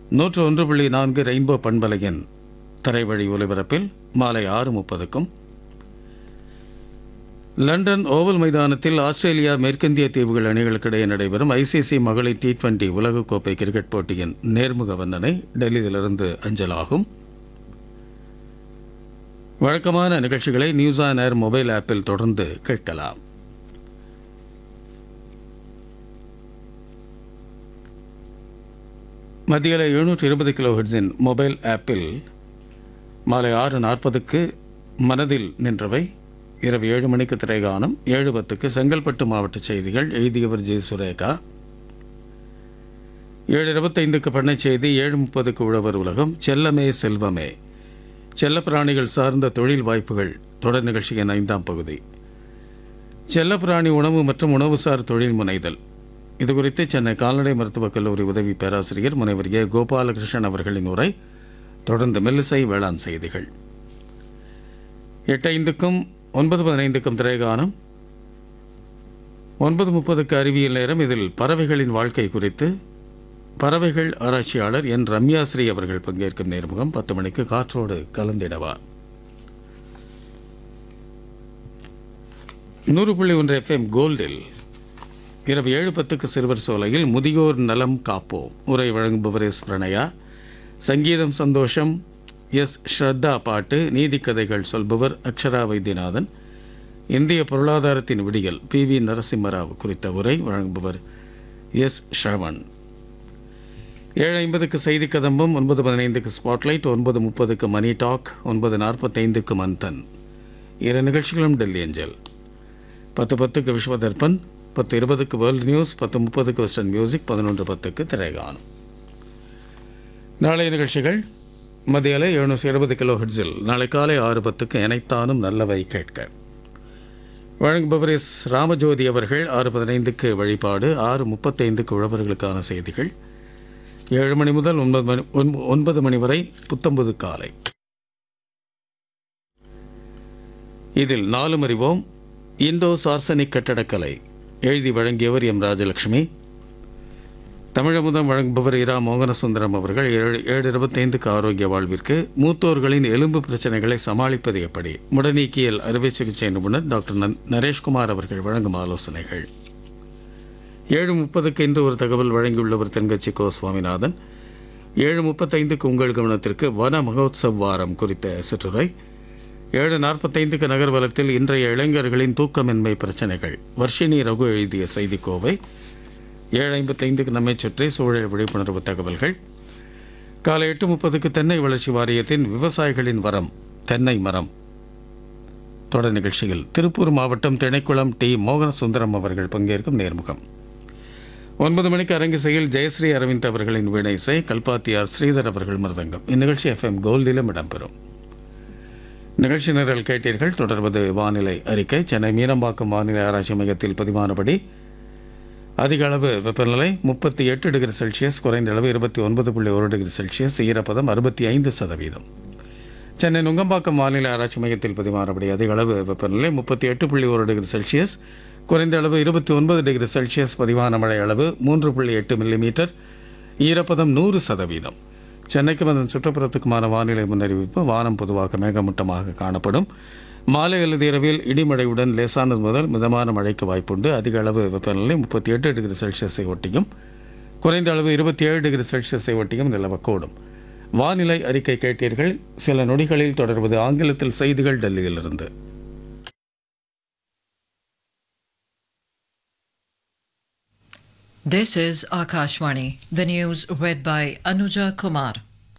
நூற்று ஒன்று புள்ளி நான்கு ரெயின்போ பண்பலையின் தரைவழி ஒலிபரப்பில் மாலை ஆறு முப்பதுக்கும் லண்டன் ஓவல் மைதானத்தில் ஆஸ்திரேலியா மேற்கிந்திய தீவுகள் அணிகளுக்கிடையே நடைபெறும் ஐசிசி மகளிர் டி டுவெண்டி உலகக்கோப்பை கிரிக்கெட் போட்டியின் நேர்முக வர்ணனை டெல்லியிலிருந்து அஞ்சலாகும் வழக்கமான நிகழ்ச்சிகளை நியூஸ் ஆன் ஏர் மொபைல் ஆப்பில் தொடர்ந்து கேட்கலாம் மத்தியில் எழுநூற்று இருபது கிலோ ஹெட்ஸின் மொபைல் ஆப்பில் மாலை ஆறு நாற்பதுக்கு மனதில் நின்றவை இரவு ஏழு மணிக்கு திரைகானம் ஏழு பத்துக்கு செங்கல்பட்டு மாவட்ட செய்திகள் எழுதியவர் ஜி சுரேகா ஏழு இருபத்தைந்துக்கு பண்ணைச் செய்தி ஏழு முப்பதுக்கு உழவர் உலகம் செல்லமே செல்வமே செல்லப்பிராணிகள் சார்ந்த தொழில் வாய்ப்புகள் தொடர் நிகழ்ச்சியின் ஐந்தாம் பகுதி செல்லப்பிராணி உணவு மற்றும் உணவுசார் தொழில் முனைதல் இது குறித்து சென்னை கால்நடை மருத்துவக் கல்லூரி உதவி பேராசிரியர் முனைவர் ஏ கோபாலகிருஷ்ணன் அவர்களின் உரை தொடர்ந்து மெல்லிசை வேளாண் செய்திகள் எட்டு ஐந்துக்கும் ஒன்பது பதினைந்துக்கும் திரைகானம் ஒன்பது முப்பதுக்கு அறிவியல் நேரம் இதில் பறவைகளின் வாழ்க்கை குறித்து பறவைகள் ஆராய்ச்சியாளர் என் ரம்யாஸ்ரீ அவர்கள் பங்கேற்கும் நேர்முகம் பத்து மணிக்கு காற்றோடு கலந்திடவா நூறு புள்ளி ஒன்று எஃப்எம் கோல்டில் இரவு ஏழு பத்துக்கு சிறுவர் சோலையில் முதியோர் நலம் காப்போம் உரை வழங்குபவர் எஸ் பிரணயா சங்கீதம் சந்தோஷம் எஸ் ஸ்ரத்தா பாட்டு நீதிக்கதைகள் சொல்பவர் அக்ஷரா வைத்தியநாதன் இந்திய பொருளாதாரத்தின் விடியல் பி வி நரசிம்மராவ் குறித்த உரை வழங்குபவர் எஸ் ஷ்ரவன் ஏழு ஐம்பதுக்கு செய்தி கதம்பம் ஒன்பது பதினைந்துக்கு ஸ்பாட்லைட் ஒன்பது முப்பதுக்கு மணி டாக் ஒன்பது நாற்பத்தைந்துக்கு மந்தன் இரு நிகழ்ச்சிகளும் டெல்லி ஏஞ்சல் பத்து பத்துக்கு விஸ்வதர்பன் பத்து இருபதுக்கு வேர்ல்டு நியூஸ் பத்து முப்பதுக்கு வெஸ்டர்ன் மியூசிக் பதினொன்று பத்துக்கு திரைகானம் நாளைய நிகழ்ச்சிகள் மத்தியில் எழுநூற்றி இருபது கிலோ ஹெட்ஸில் நாளை காலை ஆறு பத்துக்கு எனைத்தானும் நல்லவை கேட்க வழங்குபவர் எஸ் ராமஜோதி அவர்கள் ஆறு பதினைந்துக்கு வழிபாடு ஆறு முப்பத்தைந்துக்கு உழவர்களுக்கான செய்திகள் ஏழு மணி முதல் ஒன்பது மணி ஒன்ப- ஒன்பது மணி வரை புத்தம்புது காலை இதில் நாலும் அறிவோம் இந்தோ சார்சனிக் கட்டடக்கலை எழுதி வழங்கியவர் எம் ராஜலட்சுமி தமிழமுதம் வழங்குபவர் இரா மோகனசுந்தரம் அவர்கள் ஏழு ஏழு இருபத்தைந்துக்கு ஆரோக்கிய வாழ்விற்கு மூத்தோர்களின் எலும்பு பிரச்சனைகளை சமாளிப்பது எப்படி முடநீக்கியல் அறுவை சிகிச்சை நிபுணர் டாக்டர் நன்- நரேஷ்குமார் அவர்கள் வழங்கும் ஆலோசனைகள் ஏழு முப்பதுக்கு இன்று ஒரு தகவல் வழங்கியுள்ளவர் தென்கட்சி கோ சுவாமிநாதன் ஏழு முப்பத்தைந்துக்கு உங்கள் கவனத்திற்கு வன மகோத்சவ் வாரம் குறித்த சிற்றுரை ஏழு நாற்பத்தைந்துக்கு நகர்வலத்தில் இன்றைய இளைஞர்களின் தூக்கமின்மை பிரச்சனைகள் வர்ஷினி ரகு எழுதிய செய்திக்கோவை ஏழு ஐம்பத்தைந்துக்கு நம்மை சுற்றி சூழல் விழிப்புணர்வு தகவல்கள் காலை எட்டு முப்பதுக்கு தென்னை வளர்ச்சி வாரியத்தின் விவசாயிகளின் வரம் தென்னை மரம் தொடர் நிகழ்ச்சியில் திருப்பூர் மாவட்டம் திணைக்குளம் டி மோகனசுந்தரம் அவர்கள் பங்கேற்கும் நேர்முகம் ஒன்பது மணிக்கு அரங்கிசையில் ஜெயஸ்ரீ அரவிந்த் அவர்களின் வீணை இசை கல்பாத்தியார் ஸ்ரீதர் அவர்கள் மிருதங்கம் இந்நிகழ்ச்சி எஃப்எம் கோல்டிலும் இடம்பெறும் நிகழ்ச்சி நிரல் கேட்டீர்கள் தொடர்வது வானிலை அறிக்கை சென்னை மீனம்பாக்கம் வானிலை ஆராய்ச்சி மையத்தில் பதிவானபடி அதிக அளவு வெப்பநிலை முப்பத்தி எட்டு டிகிரி செல்சியஸ் குறைந்த அளவு இருபத்தி ஒன்பது புள்ளி ஒரு டிகிரி செல்சியஸ் ஈரப்பதம் அறுபத்தி ஐந்து சதவீதம் சென்னை நுங்கம்பாக்கம் வானிலை ஆராய்ச்சி மையத்தில் பதிவானபடி அதிக அளவு வெப்பநிலை முப்பத்தி எட்டு புள்ளி ஒரு டிகிரி செல்சியஸ் குறைந்த அளவு இருபத்தி ஒன்பது டிகிரி செல்சியஸ் பதிவான மழை அளவு மூன்று புள்ளி எட்டு மில்லிமீட்டர் ஈரப்பதம் நூறு சதவீதம் சென்னைக்கும் அதன் சுற்றுப்புறத்துக்குமான வானிலை முன்னறிவிப்பு வானம் பொதுவாக மேகமூட்டமாக காணப்படும் மாலை அல்லது இரவில் இடிமழையுடன் லேசானது முதல் மிதமான மழைக்கு வாய்ப்புண்டு அதிக அளவு வெப்பநிலை முப்பத்தி எட்டு டிகிரி செல்சியஸை ஒட்டியும் குறைந்த அளவு இருபத்தி ஏழு டிகிரி செல்சியஸை ஒட்டியும் நிலவக்கூடும் வானிலை அறிக்கை கேட்டீர்கள் சில நொடிகளில் தொடர்வது ஆங்கிலத்தில் செய்திகள் டெல்லியிலிருந்து This is Akashvani, the news read by Anuja Kumar.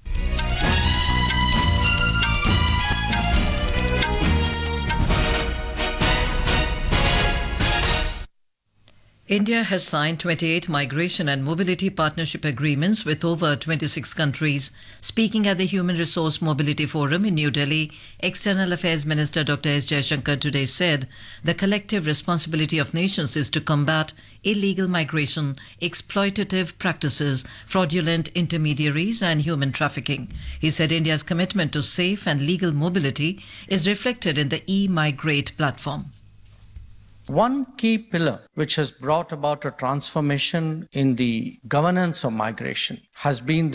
India has signed 28 migration and mobility partnership agreements with over 26 countries. Speaking at the Human Resource Mobility Forum in New Delhi, External Affairs Minister Dr. S. Jaishankar today said the collective responsibility of nations is to combat illegal migration, exploitative practices, fraudulent intermediaries, and human trafficking. He said India's commitment to safe and legal mobility is reflected in the e Migrate platform. One key pillar which has brought about a transformation in the governance of migration has been the